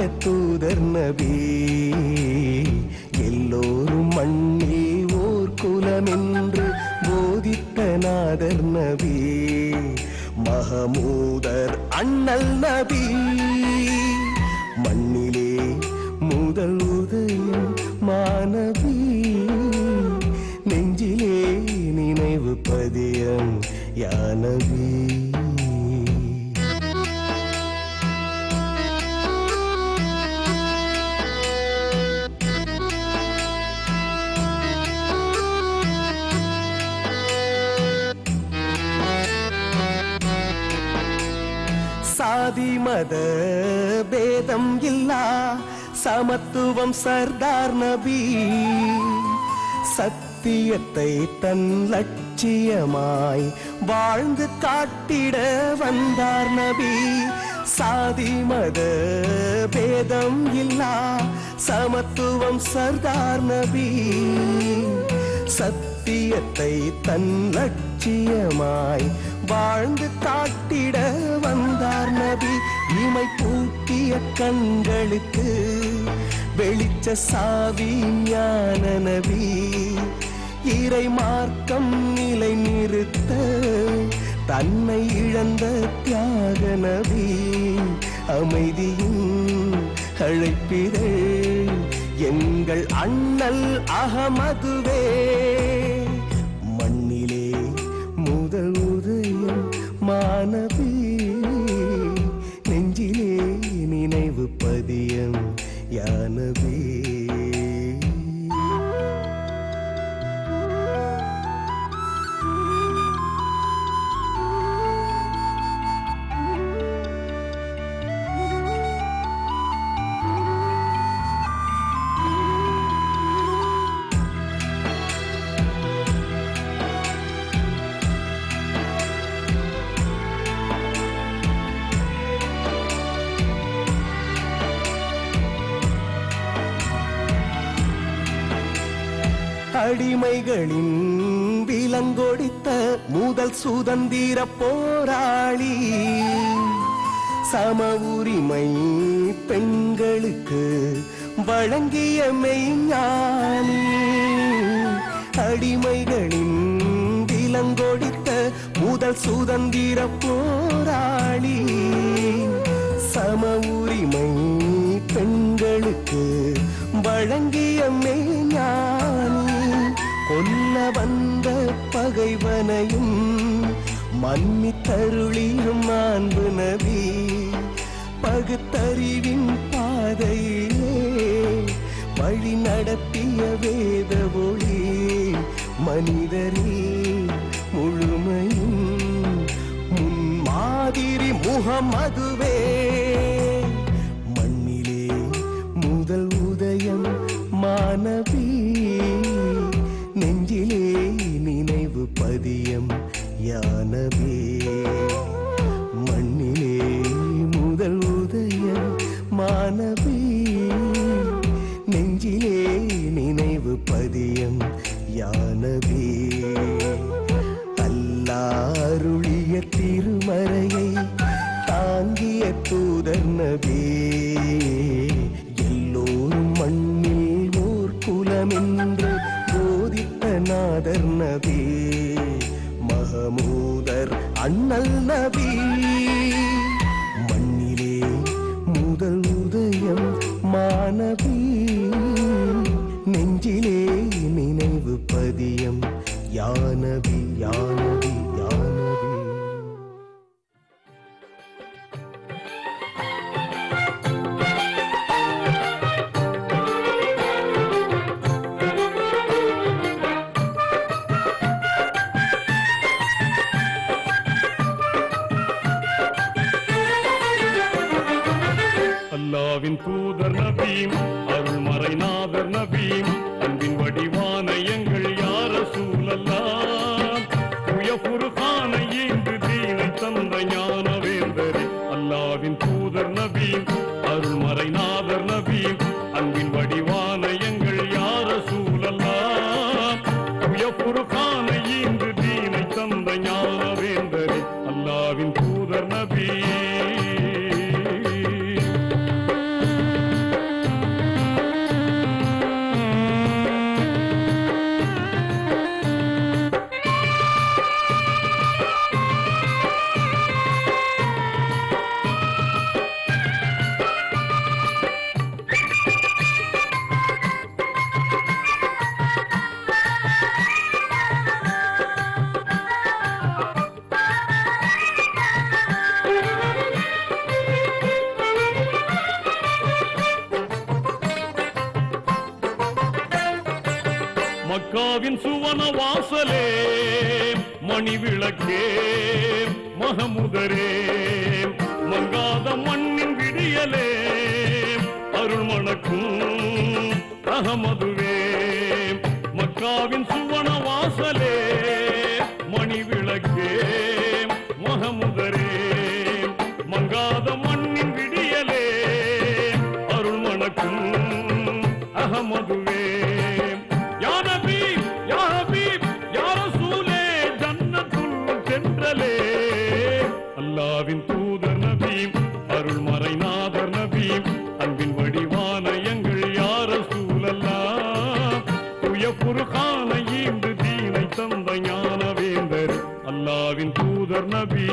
தூதர் நபி எல்லோரும் மண்ணில் ஓர் குலமென்று போதித்த நாதர் நபி மகமூதர் அண்ணல் நபி மண்ணிலே முதல் உதயம் மாணவி நெஞ்சிலே நினைவு பதியம் யானவி சாதி மத பேதம் இல்லா சமத்துவம் சர்தார் நபி சத்தியத்தை தன் லட்சியமாய் வாழ்ந்து காட்டிட வந்தார் நபி சாதி மத பேதம் இல்லா சமத்துவம் சர்தார் நபி சத்தியத்தை தன் லட்சியமாய் வாழ்ந்து காட்டிட வந்தார் நபி இமை பூட்டிய கண்களுக்கு வெளிச்ச சாவி ஞான நபி இறை மார்க்கம் நிலை நிறுத்த தன்னை இழந்த தியாக நபி அமைதியின் அழைப்பிதழ் எங்கள் அண்ணல் அகமதுவே மண்ணிலே முதல் உதயம் மாணவி நெஞ்சிலே நினைவு பதியம் யானவே அடிமைகளின் விலங்கொடித்த முதல் சுதந்திர போராளி சம உரிமை பெண்களுக்கு வழங்கிய மெய்ஞானி அடிமைகளின் விலங்கொடித்த முதல் சுதந்திர போராளி சம உரிமை பெண்களுக்கு வழங்கிய மெய்ஞானி கொல்ல வந்த பகைவனையும் மன்னித்தருளியும் அன்பு நபி பகுத்தறிவின் பாதையிலே வழி நடத்திய வேத ஒளி மனிதரில் முழுமையும் முன்மாதிரி முகமதுவே மண்ணிலே முதல் உதயம் மாணவி நெஞ்சிலே நினைவு பதியம் யானவே மண்ணிலே முதல் உதயம் மாணவி நெஞ்சிலே நினைவு பதியம் யானவே அல்லாருளிய திருமறையை தாங்கிய தூதர் நபி எல்லோரும் மண்ணில் ஓர் குலமென்று போதித்த நாதர் நபி மகமூதர் அண்ணல் நபி மண்ணிலே முதல் உதயம் மாணவி நெஞ்சிலே நினைவு பதியம் யானவி யானவி யானவி அல்லாவின் தூதர் நபீம் அருள்மறை நாதர் நபீம் அன்பின் வடிவான எங்கள் யார சூழல்லா புய புருகான ஏந்து தீனை தந்த ஞான வேந்தரே அல்லாவின் தூதர் நபீம் அருள்மறை நாதர் நபீம் அன்பின் வடிவான எங்கள் யார சூழல்லா புய புருகான ஏந்து தீனை தந்த ஞான வேந்தரே அல்லாவின் தூதர் நபீ மக்காவின் சுவன வாசலே மணி விளக்கே மகமுதரே மங்காத மண்ணின் விடியலே அருள் மணக்கும் அகமதுவே மக்காவின் சுவன வாசலே மணி விளக்கே மகமுதரே மங்காத மண்ணின் விடியலே அருள் மணக்கும் அகமதுவே யா நபி யா ஹபீப் யா ரசூலே ஜன்னத்துல் சென்றலே அல்லாவின் தூதர் நபி அருள் மறைநாதர் நபி அன்பின் வடிவான எங்கள் யார சூழல்லா துய புருகான ஈண்டு தீனை தந்த ஞான வேந்தர் அல்லாவின் தூதர் நபி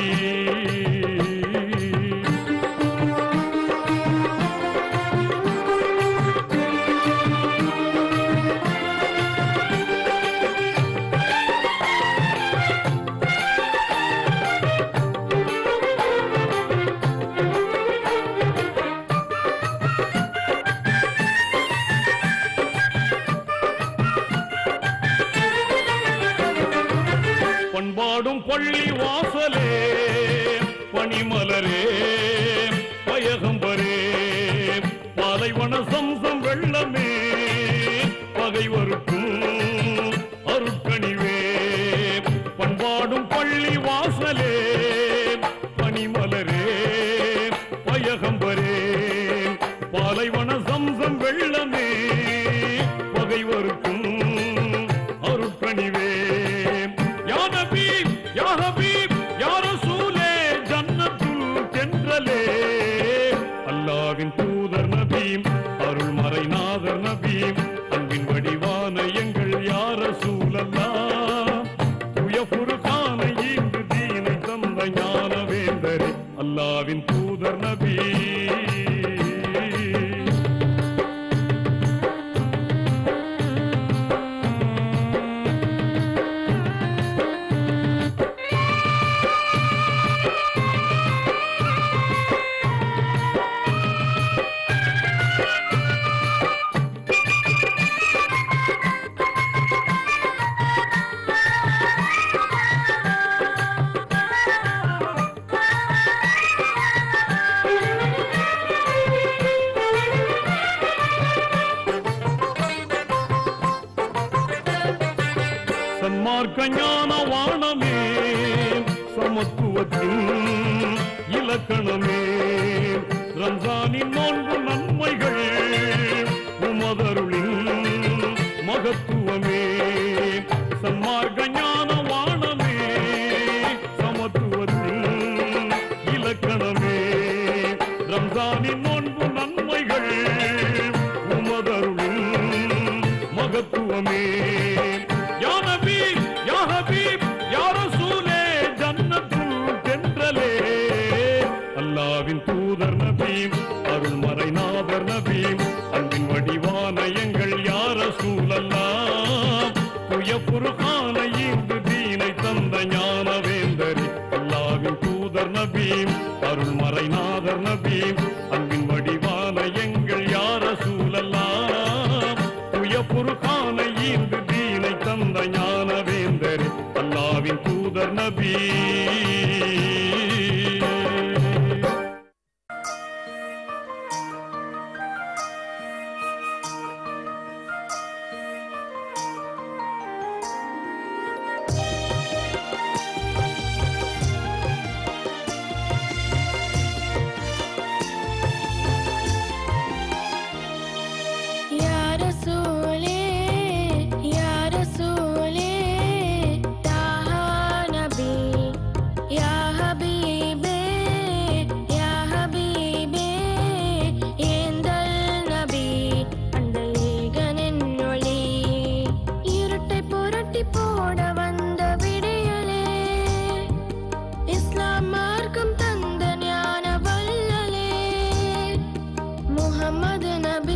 பண்பாடும் பள்ளி வாசலே பனிமலரே பயகம்பரே பாலைவன சம்சம் வெள்ளமே பகைவருக்கும் அருட்கணிவே பண்பாடும் பள்ளி வாசலே பனிமலரே பயகம்பரே பாலைவன சம்சம் வெள்ளமே பகைவருக்கும் அருட்கணிவே யா நபி யா ஹபீப் யா ரசூலே ஜன்னத்துல் சென்றலே அல்லாவின் தூதர் நபி அருள் மறைநாதர் நபி அன்பின் வடிவான எங்கள் யார சூழல்லா துய புருகான ஈண்டு தீனை தந்த ஞான வேந்தரே அல்லாவின் தூதர் நபி சன்மார்க்க ஞான வானமே சமத்துவத்தின் இலக்கணமே ரம்ஜானின் நோன்பு நன்மைகள் உமதருளின் மகத்துவமே சன்மார்க்க ஞான வானமே சமத்துவத்தின் இலக்கணமே ரம்ஜானின் நோன்பு நன்மைகள் உமதருளின் மகத்துவமே யா நபி யா ஹபீப் யா ரசூலே ஜன்னத்துல் தென்றலே அல்லாவின் தூதர் நபி அருள் மறைநாதர் நபி அன்பின் வடிவான எங்கள் யார சூழல்லா துய புருகான ஈந்து தீனை தந்த ஞான வேந்தரி அல்லாவின் தூதர் நபி அருள் மறைநாதர் நபி அன்பின் வடிவான எங்கள் யார சூழல்லா துய புருகான ஈந்து தீனை தந்த ஞான வேந்தர் அல்லாவின் தூதர் நபி يا رسولي يا رسولي طه نبي يا حبيبي يا حبيبي ஏந்தல் நபி அண்டலீகனின் ஒளி இருட்டை புரட்டி போட வந்த விடியலே இஸ்லாம் மார்க்கம் தந்த ஞான வல்லலே முகமது நபி